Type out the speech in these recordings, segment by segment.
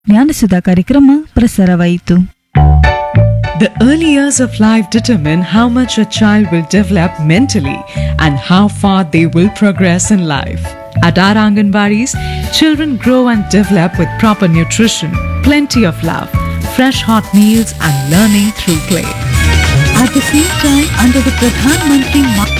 ಜ್ಞಾನಸುಧಾ ಕಾರ್ಯಕ್ರಮ ಪ್ರಸಾರವಾಯಿತು The early years of life determine how much a child will develop mentally and how far they will progress in life. At our Anganwadis, children grow and develop with proper nutrition, plenty of love, fresh hot meals, and learning through play. At the same time, under the Pradhan Mantri Ma-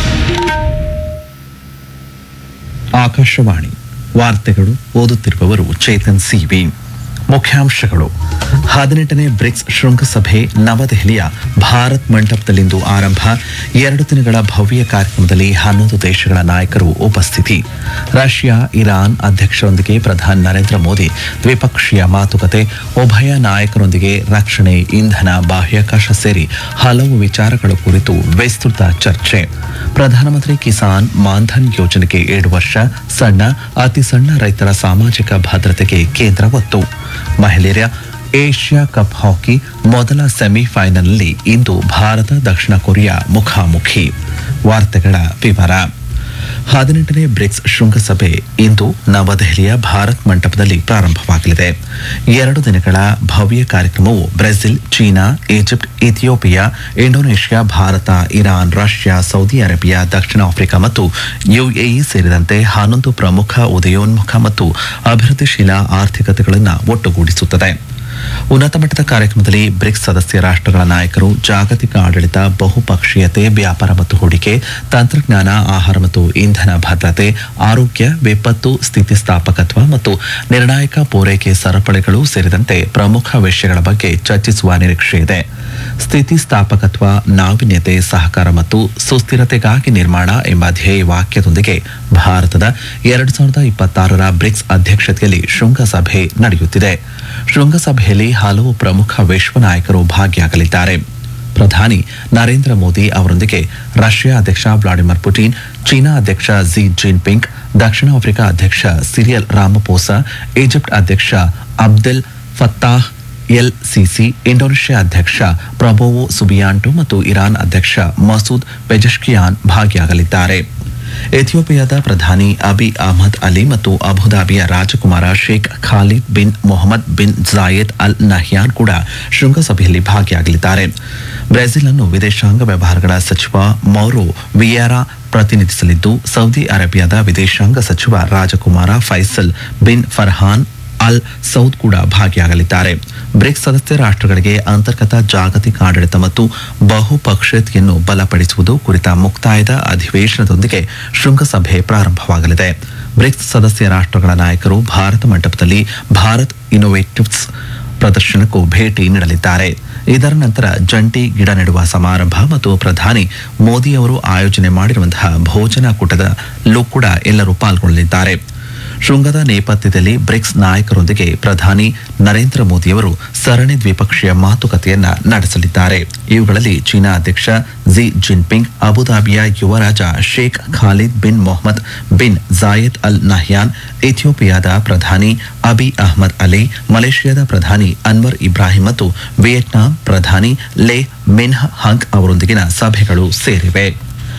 Akashvani ವಾರ್ತೆಗಳು ಓದುತ್ತಿರುವವರು Chetan C V ಮುಖ್ಯಾಂಶಗಳು ಹದಿನೆಂಟನೇ BRICS ಶೃಂಗಸಭೆ ನವದೆಹಲಿಯ ಭಾರತ್ ಮಂಟಪದಲ್ಲಿಂದು ಆರಂಭ ಎರಡು ದಿನಗಳ ಭವ್ಯ ಕಾರ್ಯಕ್ರಮದಲ್ಲಿ ಹನ್ನೊಂದು ದೇಶಗಳ ನಾಯಕರು ಉಪಸ್ಥಿತಿ ರಷ್ಯಾ ಇರಾನ್ ಅಧ್ಯಕ್ಷರೊಂದಿಗೆ ಪ್ರಧಾನಿ ನರೇಂದ್ರ ಮೋದಿ ದ್ವಿಪಕ್ಷೀಯ ಮಾತುಕತೆ ಉಭಯ ನಾಯಕರೊಂದಿಗೆ ರಕ್ಷಣೆ ಇಂಧನ ಬಾಹ್ಯಾಕಾಶ ಸೇರಿ ಹಲವು ವಿಚಾರಗಳ ಕುರಿತು ವಿಸ್ತೃತ ಚರ್ಚೆ ಪ್ರಧಾನಮಂತ್ರಿ ಕಿಸಾನ್ ಮಾನ್ಧನ್ ಯೋಜನೆಗೆ ಏಳು ವರ್ಷ ಸಣ್ಣ ಅತಿ ಸಣ್ಣ ರೈತರ ಸಾಮಾಜಿಕ ಭದ್ರತೆಗೆ ಕೇಂದ್ರ ಒತ್ತು ಮಹಿಳೆಯರ ಏಷ್ಯಾ ಕಪ್ ಹಾಕಿ ಮೊದಲ ಸೆಮಿಫೈನಲ್ನಲ್ಲಿ ಇಂದು ಭಾರತ ದಕ್ಷಿಣ ಕೊರಿಯಾ ಮುಖಾಮುಖಿ ವಾರ್ತೆಗಳ ವಿವರ ಹದಿನೆಂಟನೇ ಬ್ರಿಕ್ಸ್ ಶೃಂಗಸಭೆ ಇಂದು ನವದೆಹಲಿಯ ಭಾರತ್ ಮಂಟಪದಲ್ಲಿ ಪ್ರಾರಂಭವಾಗಲಿದೆ ಎರಡು ದಿನಗಳ ಭವ್ಯ ಕಾರ್ಯಕ್ರಮವು Brazil China Egypt Ethiopia Indonesia Bharat Iran Russia Saudi Arabia ದಕ್ಷಿಣ ಆಫ್ರಿಕಾ ಮತ್ತು ಯುಎಇ ಸೇರಿದಂತೆ ಹನ್ನೊಂದು ಪ್ರಮುಖ ಉದಯೋನ್ಮುಖ ಮತ್ತು ಅಭಿವೃದ್ಧಿಶೀಲ ಆರ್ಥಿಕತೆಗಳನ್ನು ಒಟ್ಟುಗೂಡಿಸುತ್ತದೆ ಉನ್ನತ ಮಟ್ಟದ ಕಾರ್ಯಕ್ರಮದಲ್ಲಿ ಬ್ರಿಕ್ಸ್ ಸದಸ್ಯ ರಾಷ್ಟ್ರಗಳ ನಾಯಕರು ಜಾಗತಿಕ ಆಡಳಿತ ಬಹುಪಕ್ಷೀಯತೆ ವ್ಯಾಪಾರ ಮತ್ತು ಹೂಡಿಕೆ ತಂತ್ರಜ್ಞಾನ ಆಹಾರ ಮತ್ತು ಇಂಧನ ಭದ್ರತೆ ಆರೋಗ್ಯ ವಿಪತ್ತು ಸ್ಥಿತಿಸ್ಥಾಪಕತ್ವ ಮತ್ತು ನಿರ್ಣಾಯಕ ಪೂರೈಕೆ ಸರಪಳಿಗಳು ಸೇರಿದಂತೆ ಪ್ರಮುಖ ವಿಷಯಗಳ ಬಗ್ಗೆ ಚರ್ಚಿಸುವ ನಿರೀಕ್ಷೆ ಇದೆ ಸ್ಥಿತಿಸ್ಥಾಪಕತ್ವ ನಾವೀನ್ಯತೆ ಸಹಕಾರ ಮತ್ತು ಸುಸ್ಥಿರತೆಗಾಗಿ ನಿರ್ಮಾಣ ಎಂಬ ಧ್ಯೇಯ ವಾಕ್ಯದೊಂದಿಗೆ ಭಾರತದ ಎರಡು ಸಾವಿರದ ಇಪ್ಪತ್ತಾರರ ಬ್ರಿಕ್ಸ್ ಅಧ್ಯಕ್ಷತೆಯಲ್ಲಿ ಶೃಂಗಸಭೆ ನಡೆಯುತ್ತಿದೆ ಶೃಂಗಸಭೆಯಲ್ಲಿ ಹಲವು ಪ್ರಮುಖ ವಿಶ್ವ ನಾಯಕರು ಭಾಗಿಯಾಗಲಿದ್ದಾರೆ ಪ್ರಧಾನಿ ನರೇಂದ್ರ ಮೋದಿ ಅವರೊಂದಿಗೆ ರಷ್ಯಾ ಅಧ್ಯಕ್ಷ ವ್ಲಾಡಿಮಿರ್ ಪುಟಿನ್ ಚೀನಾ ಅಧ್ಯಕ್ಷ ಝಿ ಜಿನ್ಪಿಂಗ್ ದಕ್ಷಿಣ ಆಫ್ರಿಕಾ ಅಧ್ಯಕ್ಷ ಸಿರಿಯಲ್ ರಾಮಪೋಸಾ ಈಜಿಪ್ಟ್ ಅಧ್ಯಕ್ಷ Abdel Fattah El Sisi Indonesia ಅಧ್ಯಕ್ಷ ಪ್ರಬೋವೋ ಸುಬಿಯಾಂಟೋ ಮತ್ತು ಇರಾನ್ ಅಧ್ಯಕ್ಷ ಮಸೂದ್ ಪೆಜಶ್ಕಿಯಾನ್ ಭಾಗಿಯಾಗಲಿದ್ದಾರೆ ಎಥಿಯೋಪಿಯಾದ ಪ್ರಧಾನಿ ಅಬಿ ಅಹಮದ್ ಅಲಿ ಮತ್ತು ಅಬುದಾಬಿಯ ರಾಜಕುಮಾರ Sheikh Khalid bin Mohamed bin Zayed Al Nahyan ಕೂಡ ಶೃಂಗಸಭೆಯಲ್ಲಿ ಭಾಗಿಯಾಗಲಿದ್ದಾರೆ ಬ್ರೆಜಿಲ್ ಅನ್ನು ವಿದೇಶಾಂಗ ವ್ಯವಹಾರಗಳ ಸಚಿವ ಮೌರೋ ವಿಯೇರಾ ಪ್ರತಿನಿಧಿಸಲಿದ್ದು ಸೌದಿ ಅರೇಬಿಯಾದ ವಿದೇಶಾಂಗ ಸಚಿವ ರಾಜಕುಮಾರ Faisal bin Farhan Al Saud ಕೂಡ ಭಾಗಿಯಾಗಲಿದ್ದಾರೆ ಬ್ರಿಕ್ಸ್ ಸದಸ್ಯ ರಾಷ್ಟ್ರಗಳಿಗೆ ಅಂತರ್ಗತ ಜಾಗತಿಕ ಆಡಳಿತ ಮತ್ತು ಬಹುಪಕ್ಷೀಯತೆಯನ್ನು ಬಲಪಡಿಸುವುದು ಕುರಿತ ಮುಕ್ತಾಯದ ಅಧಿವೇಶನದೊಂದಿಗೆ ಶೃಂಗಸಭೆ ಪ್ರಾರಂಭವಾಗಲಿದೆ ಬ್ರಿಕ್ಸ್ ಸದಸ್ಯ ರಾಷ್ಟ್ರಗಳ ನಾಯಕರು ಭಾರತ ಮಂಟಪದಲ್ಲಿ ಭಾರತ್ ಇನ್ನೋವೇಟಿವ್ಸ್ ಪ್ರದರ್ಶನಕ್ಕೂ ಭೇಟಿ ನೀಡಲಿದ್ದಾರೆ ಇದರ ನಂತರ ಜಂಟಿ ಗಿಡ ನೆಡುವ ಸಮಾರಂಭ ಮತ್ತು ಪ್ರಧಾನಿ ಮೋದಿ ಅವರು ಆಯೋಜನೆ ಮಾಡಿರುವಂತಹ ಭೋಜನ ಕೂಟದಲ್ಲೂ ಕೂಡ ಎಲ್ಲರೂ ಪಾಲ್ಗೊಳ್ಳಲಿದ್ದಾರೆ ಶೃಂಗದ ನೇಪಥ್ಯದಲ್ಲಿ ಬ್ರಿಕ್ಸ್ ನಾಯಕರೊಂದಿಗೆ ಪ್ರಧಾನಿ ನರೇಂದ್ರ ಮೋದಿಯವರು ಸರಣಿ ದ್ವಿಪಕ್ಷೀಯ ಮಾತುಕತೆಯನ್ನ ನಡೆಸಲಿದ್ದಾರೆ ಇವುಗಳಲ್ಲಿ ಚೀನಾ ಅಧ್ಯಕ್ಷ ಝಿ ಜಿನ್ಪಿಂಗ್ ಅಬುದಾಬಿಯ ಯುವರಾಜ Sheikh Khalid bin Mohamed bin Zayed Al Nahyan ಇಥಿಯೋಪಿಯಾದ ಪ್ರಧಾನಿ ಅಬಿ ಅಹ್ಮದ್ ಅಲಿ ಮಲೇಷಿಯಾದ ಪ್ರಧಾನಿ ಅನ್ವರ್ ಇಬ್ರಾಹಿಂ ಮತ್ತು ವಿಯೆಟ್ನಾಂ ಪ್ರಧಾನಿ ಲೇ ಮಿನ್ಹ್ ಹಂಗ್ ಅವರೊಂದಿಗಿನ ಸಭೆಗಳು ಸೇರಿವೆ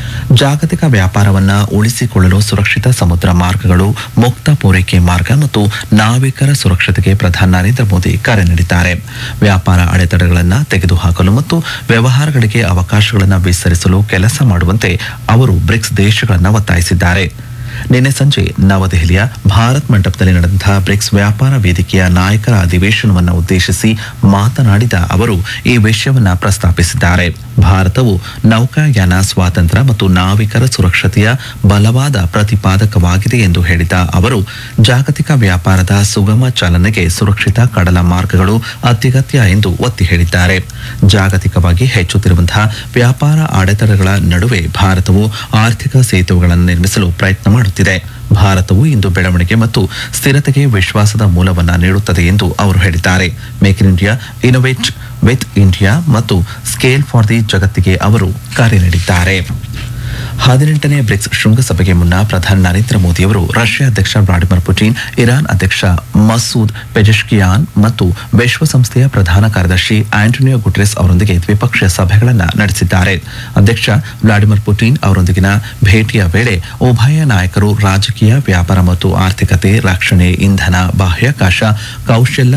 ಜಾಗತಿಕ ವ್ಯಾಪಾರವನ್ನ ಉಳಿಸಿಕೊಳ್ಳಲು ಸುರಕ್ಷಿತ ಸಮುದ್ರ ಮಾರ್ಗಗಳು ಮುಕ್ತ ಪೂರೈಕೆ ಮಾರ್ಗ ಮತ್ತು ನಾವಿಕರ ಸುರಕ್ಷತೆಗೆ ಪ್ರಧಾನಿ ನರೇಂದ್ರ ಮೋದಿ ಕರೆ ನೀಡಿದ್ದಾರೆ ವ್ಯಾಪಾರ ಅಡೆತಡೆಗಳನ್ನು ತೆಗೆದುಹಾಕಲು ಮತ್ತು ವ್ಯವಹಾರಗಳಿಗೆ ಅವಕಾಶಗಳನ್ನು ವಿಸ್ತರಿಸಲು ಕೆಲಸ ಮಾಡುವಂತೆ ಅವರು ಬ್ರಿಕ್ಸ್ ದೇಶಗಳನ್ನು ಒತ್ತಾಯಿಸಿದ್ದಾರೆ ನಿನ್ನೆ ಸಂಜೆ ನವದೆಹಲಿಯ ಭಾರತ್ ಮಂಟಪದಲ್ಲಿ ನಡೆದಂತಹ ಬ್ರಿಕ್ಸ್ ವ್ಯಾಪಾರ ವೇದಿಕೆಯ ನಾಯಕರ ಅಧಿವೇಶನವನ್ನು ಉದ್ದೇಶಿಸಿ ಮಾತನಾಡಿದ ಅವರು ಈ ವಿಷಯವನ್ನ ಪ್ರಸ್ತಾಪಿಸಿದ್ದಾರೆ ಭಾರತವು ನೌಕಾಯಾನ ಸ್ವಾತಂತ್ರ್ಯ ಮತ್ತು ನಾವಿಕರ ಸುರಕ್ಷತೆಯ ಬಲವಾದ ಪ್ರತಿಪಾದಕವಾಗಿದೆ ಎಂದು ಹೇಳಿದ ಅವರು ಜಾಗತಿಕ ವ್ಯಾಪಾರದ ಸುಗಮ ಚಾಲನೆಗೆ ಸುರಕ್ಷಿತ ಕಡಲ ಮಾರ್ಗಗಳು ಅತ್ಯಗತ್ಯ ಎಂದು ಒತ್ತಿ ಹೇಳಿದ್ದಾರೆ ಜಾಗತಿಕವಾಗಿ ಹೆಚ್ಚುತ್ತಿರುವಂತಹ ವ್ಯಾಪಾರ ಅಡೆತಡೆಗಳ ನಡುವೆ ಭಾರತವು ಆರ್ಥಿಕ ಸೇತುವೆಗಳನ್ನು ನಿರ್ಮಿಸಲು ಪ್ರಯತ್ನ ಮಾಡುತ್ತಿದೆ ಭಾರತವು ಇಂದು ಬೆಳವಣಿಗೆ ಮತ್ತು ಸ್ಥಿರತೆಗೆ ವಿಶ್ವಾಸದ ಮೂಲವನ್ನ ನೀಡುತ್ತದೆ ಎಂದು ಅವರು ಹೇಳಿದ್ದಾರೆ make in India innovate with India ಮತ್ತು ಸ್ಕೇಲ್ ಫಾರ್ ದಿ ಜಗತ್ತಿಗೆ ಅವರು ಕರೆ ನೀಡಿದ್ದಾರೆ ಹದಿನೆಂಟನೇ ಬ್ರಿಕ್ಸ್ ಶೃಂಗಸಭೆಗೆ ಮುನ್ನ ಪ್ರಧಾನಿ ನರೇಂದ್ರ ಮೋದಿಯವರು ರಷ್ಯಾ ಅಧ್ಯಕ್ಷ ವ್ಲಾಡಿಮಿರ್ ಪುಟಿನ್ ಇರಾನ್ ಅಧ್ಯಕ್ಷ ಮಸೂದ್ ಪೆಜೆಶ್ಕಿಯಾನ್ ಮತ್ತು ವಿಶ್ವಸಂಸ್ಥೆಯ ಪ್ರಧಾನ ಕಾರ್ಯದರ್ಶಿ ಆಂಟೋನಿಯೋ ಗುಟೆರೆಸ್ ಅವರೊಂದಿಗೆ ದ್ವಿಪಕ್ಷೀಯ ಸಭೆಗಳನ್ನು ನಡೆಸಿದ್ದಾರೆ ಅಧ್ಯಕ್ಷ ವ್ಲಾಡಿಮಿರ್ ಪುಟಿನ್ ಅವರೊಂದಿಗಿನ ಭೇಟಿಯ ವೇಳೆ ಉಭಯ ನಾಯಕರು ರಾಜಕೀಯ ವ್ಯಾಪಾರ ಮತ್ತು ಆರ್ಥಿಕತೆ ರಕ್ಷಣೆ ಇಂಧನ ಬಾಹ್ಯಾಕಾಶ ಕೌಶಲ್ಯ